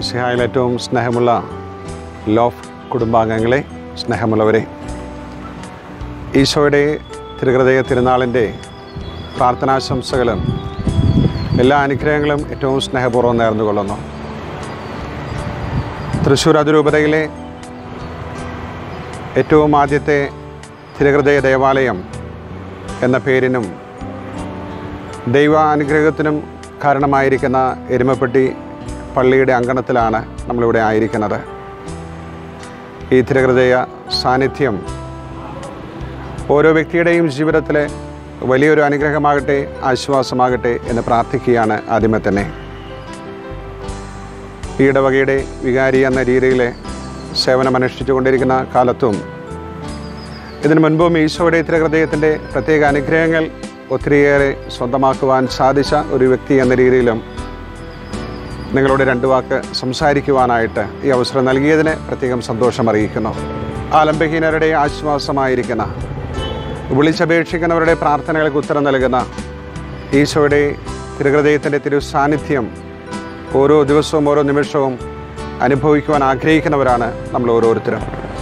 സിഹായിൽ ഏറ്റവും സ്നേഹമുള്ള ലോഫ് കുടുംബാംഗങ്ങളെ സ്നേഹമുള്ളവരെ ഈശോയുടെ തിരുഹൃദയ തിരുനാളിൻ്റെ പ്രാർത്ഥനാശംസകളും എല്ലാ അനുഗ്രഹങ്ങളും ഏറ്റവും സ്നേഹപൂർവ്വം നേർന്നുകൊള്ളുന്നു തൃശ്ശൂർ അതിരൂപതയിലെ ഏറ്റവും ആദ്യത്തെ തിരുഹൃദയ ദേവാലയം എന്ന പേരിനും ദൈവ അനുഗ്രഹത്തിനും കാരണമായിരിക്കുന്ന എരുമപ്പെട്ടി പള്ളിയുടെ അങ്കണത്തിലാണ് നമ്മളിവിടെ ആയിരിക്കുന്നത് ഈ തിരുഹൃദയ സാന്നിധ്യം ഓരോ വ്യക്തിയുടെയും ജീവിതത്തിലെ വലിയൊരു അനുഗ്രഹമാകട്ടെ ആശ്വാസമാകട്ടെ എന്ന് പ്രാർത്ഥിക്കുകയാണ് ആദ്യമേ തന്നെ ഈ ഇടവകയുടെ വികാരി എന്ന രീതിയിൽ സേവനമനുഷ്ഠിച്ചുകൊണ്ടിരിക്കുന്ന കാലത്തും ഇതിനു മുൻപും ഈശോയുടെ തിരുഹൃദയത്തിൻ്റെ പ്രത്യേക അനുഗ്രഹങ്ങൾ ഒത്തിരിയേറെ സ്വന്തമാക്കുവാൻ സാധിച്ച ഒരു വ്യക്തി എന്ന രീതിയിലും നിങ്ങളോട് രണ്ട് വാക്ക് സംസാരിക്കുവാനായിട്ട് ഈ അവസരം നൽകിയതിന് പ്രത്യേകം സന്തോഷം അറിയിക്കുന്നു ആലംബഹീനരുടെ ആശ്വാസമായിരിക്കുന്ന വിളിച്ചപേക്ഷിക്കുന്നവരുടെ പ്രാർത്ഥനകൾക്ക് ഉത്തരം നൽകുന്ന ഈശോയുടെ തിരുഹൃദയത്തിൻ്റെ തിരു സാന്നിധ്യം ഓരോ ദിവസവും ഓരോ നിമിഷവും അനുഭവിക്കുവാൻ ആഗ്രഹിക്കുന്നവരാണ് നമ്മൾ ഓരോരുത്തരും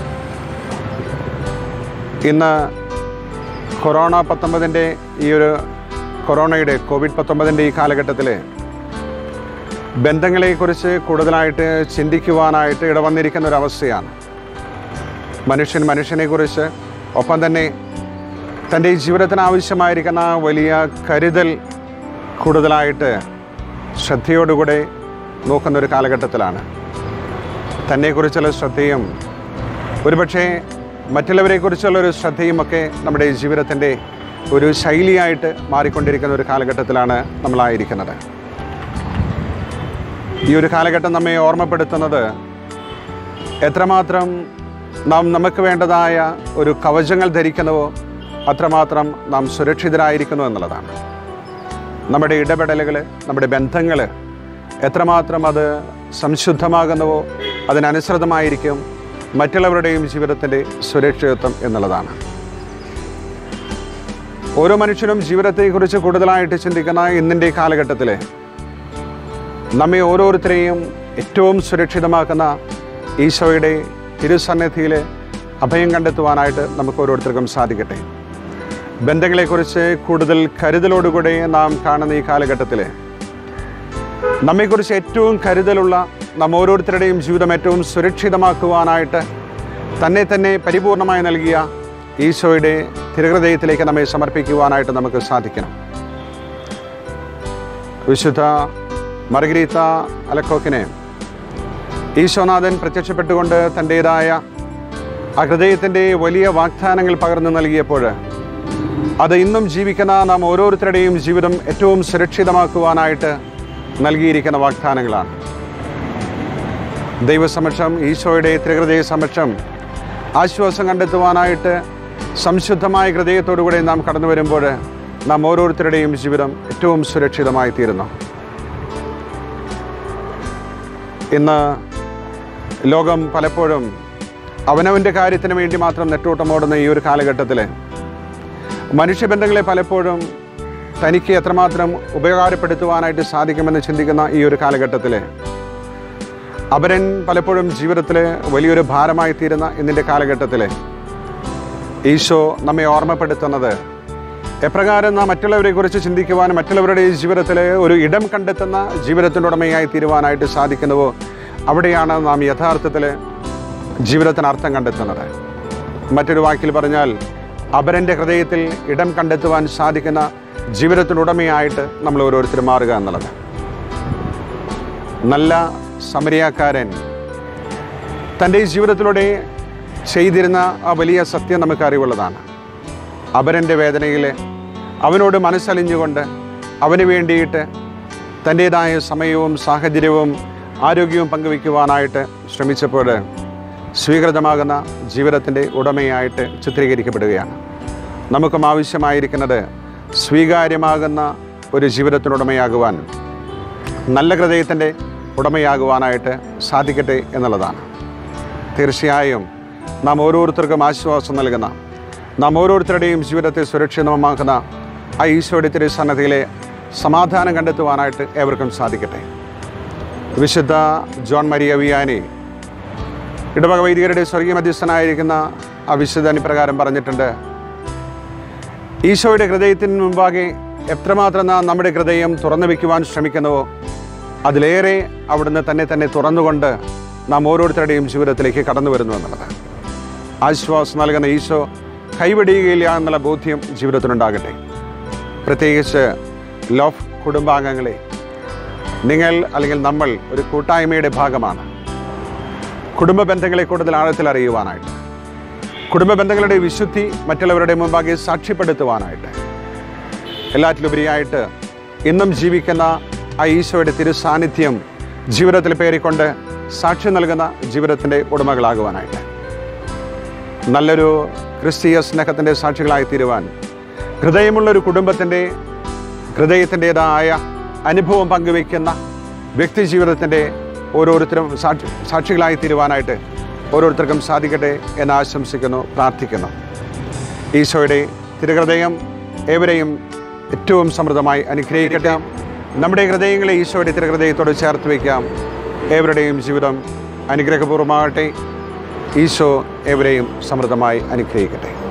ഇന്ന് കൊറോണ പത്തൊമ്പതിൻ്റെ ഈ ഒരു കൊറോണയുടെ കോവിഡ് പത്തൊമ്പതിൻ്റെ ഈ കാലഘട്ടത്തിൽ ബന്ധങ്ങളെക്കുറിച്ച് കൂടുതലായിട്ട് ചിന്തിക്കുവാനായിട്ട് ഇടവന്നിരിക്കുന്ന ഒരവസ്ഥയാണ് മനുഷ്യൻ മനുഷ്യനെക്കുറിച്ച് ഒപ്പം തന്നെ തൻ്റെ ജീവിതത്തിന് ആവശ്യമായിരിക്കുന്ന വലിയ കരുതൽ കൂടുതലായിട്ട് ശ്രദ്ധയോടുകൂടെ നോക്കുന്ന ഒരു കാലഘട്ടത്തിലാണ് തന്നെക്കുറിച്ചുള്ള ശ്രദ്ധയും ഒരുപക്ഷെ മറ്റുള്ളവരെക്കുറിച്ചുള്ള ഒരു ശ്രദ്ധയുമൊക്കെ നമ്മുടെ ജീവിതത്തിൻ്റെ ഒരു ശൈലിയായിട്ട് മാറിക്കൊണ്ടിരിക്കുന്ന ഒരു കാലഘട്ടത്തിലാണ് നമ്മളായിരിക്കുന്നത് ഈ ഒരു കാലഘട്ടം നമ്മെ ഓർമ്മപ്പെടുത്തുന്നത് എത്രമാത്രം നാം നമുക്ക് വേണ്ടതായ ഒരു കവചങ്ങൾ ധരിക്കുന്നുവോ അത്രമാത്രം നാം സുരക്ഷിതരായിരിക്കുന്നു എന്നുള്ളതാണ് നമ്മുടെ ഇടപെടലുകൾ നമ്മുടെ ബന്ധങ്ങൾ എത്രമാത്രം അത് സംശുദ്ധമാകുന്നുവോ അതിനനുസൃതമായിരിക്കും മറ്റുള്ളവരുടെയും ജീവിതത്തിൻ്റെ സുരക്ഷിതത്വം എന്നുള്ളതാണ് ഓരോ മനുഷ്യനും ജീവിതത്തെക്കുറിച്ച് കൂടുതലായിട്ട് ചിന്തിക്കുന്ന ഇന്നിൻ്റെ ഈ കാലഘട്ടത്തിൽ നമ്മെ ഓരോരുത്തരെയും ഏറ്റവും സുരക്ഷിതമാക്കുന്ന ഈശോയുടെ തിരുസന്നിധിയിൽ അഭയം കണ്ടെത്തുവാനായിട്ട് നമുക്ക് ഓരോരുത്തർക്കും സാധിക്കട്ടെ ബന്ധങ്ങളെക്കുറിച്ച് കൂടുതൽ കരുതലോടുകൂടെ നാം കാണുന്ന ഈ കാലഘട്ടത്തിൽ നമ്മെക്കുറിച്ച് ഏറ്റവും കരുതലുള്ള നാം ഓരോരുത്തരുടെയും ജീവിതം ഏറ്റവും സുരക്ഷിതമാക്കുവാനായിട്ട് തന്നെ തന്നെ പരിപൂർണമായി നൽകിയ ഈശോയുടെ തിരുഹൃദയത്തിലേക്ക് നമ്മെ സമർപ്പിക്കുവാനായിട്ട് നമുക്ക് സാധിക്കണം വിശുദ്ധ മർഗരീത്ത അലക്കോക്കിനെ ഈശോനാഥൻ പ്രത്യക്ഷപ്പെട്ടുകൊണ്ട് തൻ്റേതായ ആ ഹൃദയത്തിൻ്റെ വലിയ വാഗ്ദാനങ്ങൾ പകർന്നു നൽകിയപ്പോൾ അത് ഇന്നും ജീവിക്കുന്ന നാം ഓരോരുത്തരുടെയും ജീവിതം ഏറ്റവും സുരക്ഷിതമാക്കുവാനായിട്ട് നൽകിയിരിക്കുന്ന വാഗ്ദാനങ്ങളാണ് ദൈവസമക്ഷം ഈശോയുടെ ത്രിഹൃദയ സമക്ഷം ആശ്വാസം കണ്ടെത്തുവാനായിട്ട് സംശുദ്ധമായ ഹൃദയത്തോടുകൂടി നാം കടന്നു വരുമ്പോൾ നാം ഓരോരുത്തരുടെയും ജീവിതം ഏറ്റവും സുരക്ഷിതമായി തീരുന്നു ഇന്ന് ലോകം പലപ്പോഴും അവനവൻ്റെ കാര്യത്തിന് വേണ്ടി മാത്രം നെട്ടോട്ടമോടുന്ന ഈ ഒരു കാലഘട്ടത്തിൽ മനുഷ്യബന്ധങ്ങളെ പലപ്പോഴും തനിക്ക് എത്രമാത്രം ഉപകാരപ്പെടുത്തുവാനായിട്ട് സാധിക്കുമെന്ന് ചിന്തിക്കുന്ന ഈ ഒരു കാലഘട്ടത്തിൽ അപരൻ പലപ്പോഴും ജീവിതത്തിൽ വലിയൊരു ഭാരമായി തീരുന്ന ഇന്നിൻ്റെ കാലഘട്ടത്തിൽ ഈശോ നമ്മെ ഓർമ്മപ്പെടുത്തുന്നത് എപ്രകാരം നാം മറ്റുള്ളവരെക്കുറിച്ച് ചിന്തിക്കുവാനും മറ്റുള്ളവരുടെ ജീവിതത്തിൽ ഒരു ഇടം കണ്ടെത്തുന്ന ജീവിതത്തിൻ്റെ ഉടമയായി തീരുവാനായിട്ട് സാധിക്കുന്നുവോ അവിടെയാണ് നാം യഥാർത്ഥത്തിൽ ജീവിതത്തിന് അർത്ഥം കണ്ടെത്തുന്നത് മറ്റൊരു വാക്കിൽ പറഞ്ഞാൽ അപരൻ്റെ ഹൃദയത്തിൽ ഇടം കണ്ടെത്തുവാൻ സാധിക്കുന്ന ജീവിതത്തിനുടമയായിട്ട് നമ്മൾ ഓരോരുത്തരും മാറുക എന്നുള്ളത് നല്ല സമരിയാക്കാരൻ തൻ്റെ ജീവിതത്തിലൂടെ ചെയ്തിരുന്ന ആ വലിയ സത്യം നമുക്ക് അറിവുള്ളതാണ് അപരൻ്റെ വേദനയിൽ അവനോട് മനസ്സലിഞ്ഞുകൊണ്ട് അവന് വേണ്ടിയിട്ട് തൻ്റേതായ സമയവും സാഹചര്യവും ആരോഗ്യവും പങ്കുവയ്ക്കുവാനായിട്ട് ശ്രമിച്ചപ്പോൾ സ്വീകൃതമാകുന്ന ജീവിതത്തിൻ്റെ ഉടമയായിട്ട് ചിത്രീകരിക്കപ്പെടുകയാണ് നമുക്കും ആവശ്യമായിരിക്കുന്നത് സ്വീകാര്യമാകുന്ന ഒരു ജീവിതത്തിനുടമയാകുവാൻ നല്ല ഹൃദയത്തിൻ്റെ ഉടമയാകുവാനായിട്ട് സാധിക്കട്ടെ എന്നുള്ളതാണ് തീർച്ചയായും നാം ഓരോരുത്തർക്കും ആശ്വാസം നൽകുന്ന നാം ഓരോരുത്തരുടെയും ജീവിതത്തെ സുരക്ഷിതമാക്കുന്ന ആ ഈശോയുടെ തിരുസന്നതിയിലെ സമാധാനം കണ്ടെത്തുവാനായിട്ട് ഏവർക്കും സാധിക്കട്ടെ വിശുദ്ധ ജോൺ മരിയ വിയാനി ഇടവക വൈദികരുടെ സ്വർഗീയ മധ്യസ്ഥനായിരിക്കുന്ന ആ വിശുദ്ധൻ ഇപ്രകാരം പറഞ്ഞിട്ടുണ്ട് ഈശോയുടെ ഹൃദയത്തിന് മുമ്പാകെ എത്രമാത്രം നാം നമ്മുടെ ഹൃദയം തുറന്നു വയ്ക്കുവാൻ ശ്രമിക്കുന്നുവോ അതിലേറെ അവിടുന്ന് തന്നെ തന്നെ തുറന്നുകൊണ്ട് നാം ഓരോരുത്തരുടെയും ജീവിതത്തിലേക്ക് കടന്നു വരുന്നു എന്നുള്ളത് ആശ്വാസം നൽകുന്ന ഈശോ കൈവടിയുകയില്ല എന്നുള്ള ബോധ്യം ജീവിതത്തിലുണ്ടാകട്ടെ പ്രത്യേകിച്ച് ലോഫ് കുടുംബാംഗങ്ങളെ നിങ്ങൾ അല്ലെങ്കിൽ നമ്മൾ ഒരു കൂട്ടായ്മയുടെ ഭാഗമാണ് കുടുംബ ബന്ധങ്ങളെ കൂടുതൽ ആഴത്തിൽ അറിയുവാനായിട്ട് കുടുംബ ബന്ധങ്ങളുടെ വിശുദ്ധി മറ്റുള്ളവരുടെ മുമ്പാകെ സാക്ഷ്യപ്പെടുത്തുവാനായിട്ട് എല്ലാറ്റിലുപരിയായിട്ട് ഇന്നും ജീവിക്കുന്ന ആ ഈശോയുടെ തിരു സാന്നിധ്യം ജീവിതത്തിൽ പേറിക്കൊണ്ട് സാക്ഷ്യം നൽകുന്ന ജീവിതത്തിൻ്റെ ഉടമകളാകുവാനായിട്ട് നല്ലൊരു ക്രിസ്തീയ സ്നേഹത്തിൻ്റെ സാക്ഷികളായി തീരുവാൻ ഹൃദയമുള്ളൊരു കുടുംബത്തിൻ്റെ ഹൃദയത്തിൻ്റെതായ അനുഭവം പങ്കുവയ്ക്കുന്ന വ്യക്തി ജീവിതത്തിൻ്റെ ഓരോരുത്തരും സാക്ഷി സാക്ഷികളായി തീരുവാനായിട്ട് ഓരോരുത്തർക്കും സാധിക്കട്ടെ എന്ന് ആശംസിക്കുന്നു പ്രാർത്ഥിക്കുന്നു ഈശോയുടെ തിരുഹൃദയം ഏവരെയും ഏറ്റവും സമൃദ്ധമായി അനുഗ്രഹിക്കട്ടെ നമ്മുടെ ഹൃദയങ്ങളെ ഈശോയുടെ തിരുഹൃദയത്തോട് ചേർത്ത് വയ്ക്കാം ഏവരുടെയും ജീവിതം അനുഗ്രഹപൂർവ്വമാകട്ടെ ഈശോ ഏവരെയും സമൃദ്ധമായി അനുഗ്രഹിക്കട്ടെ